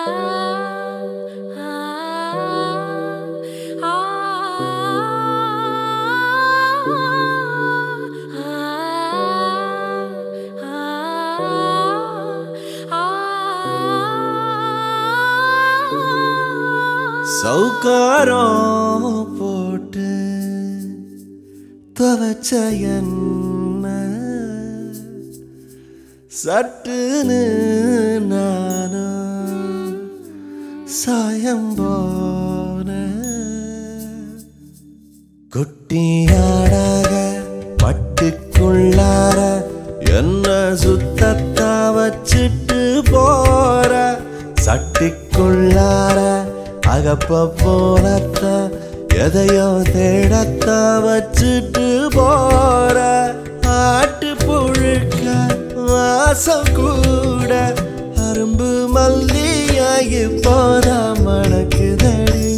சவுக்காரம் போட்டு துவச்ச என்ன சட்டுன்னு நானும் சாயம் போன குட்டியாடாக பட்டுக்குள்ளார என்ன சுத்தத்தா வச்சிட்டு போற சட்டிக்குள்ளார அகப்ப போலத்த எதையோ தேடத்த வச்சிட்டு போற ஆட்டு புழுக்க வாசம் கூட அரும்பு மல்லியாகி போதா மணக்குதடி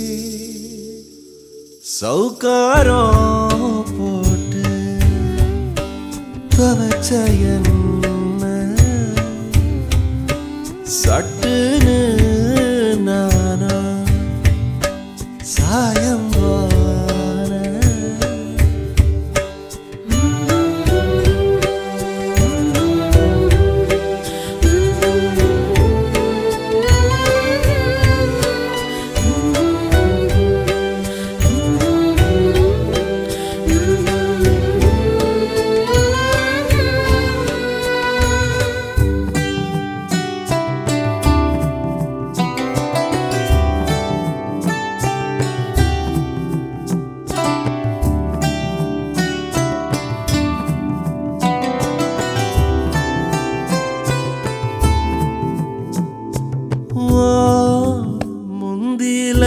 சவுக்காரம் போட்டு துவச்ச என்ன சட்டுன்னு நானா சாயம் போன ஓ, முந்தில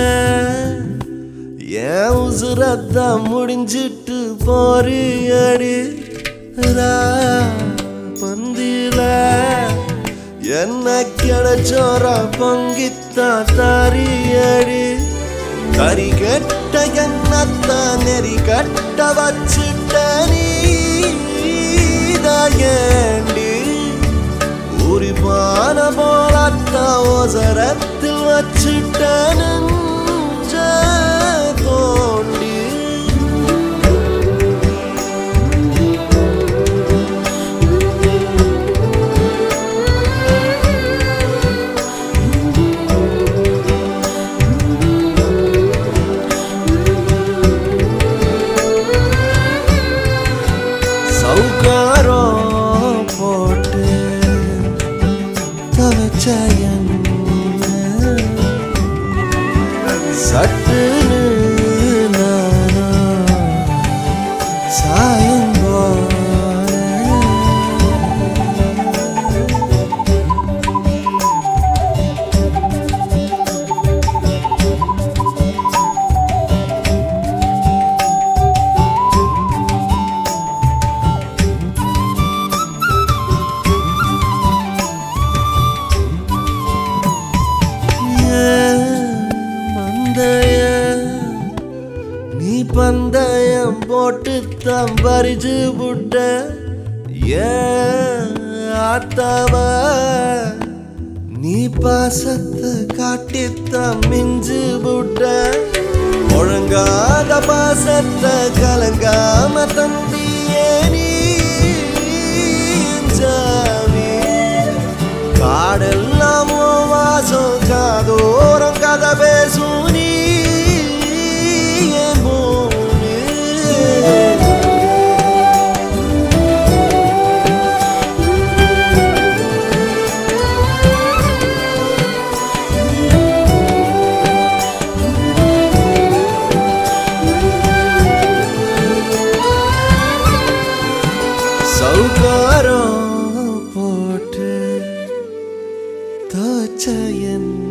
என் உசுரத்த முடிஞ்சிட்டு போறியடி பந்தில என்ன கிடைச்சோர பொங்கித்தா தாரியடி கறி கெட்ட என்னத்த நெறி கட்ட வச்சுட்ட நீதாயேண்டி உரிப்பான போலத்த ஓசரத்தில் வச்சுட்ட நெஞ்ச தோண்டி சவுக்காரம் போட்டு துவச்ச என்ன சட்டுன்னு நானா சாயம் போன மந்தைய நீ பந்தயம் போட்டு தான் பறிச்சு புட்ட ஏன் ஆத்தாவ நீ பாசத்தை காட்டித்தான் மிஞ்சு புட்ட ஒழுங்காத பாசத்தை கலங்காம தம்பியே நீ ஜாமி காடெல்லாம் உன் வாசம் காதோரம் கதை பேசும் நீ என் பூமி. சவுக்காரம் போட்டு தோச்ச என்ன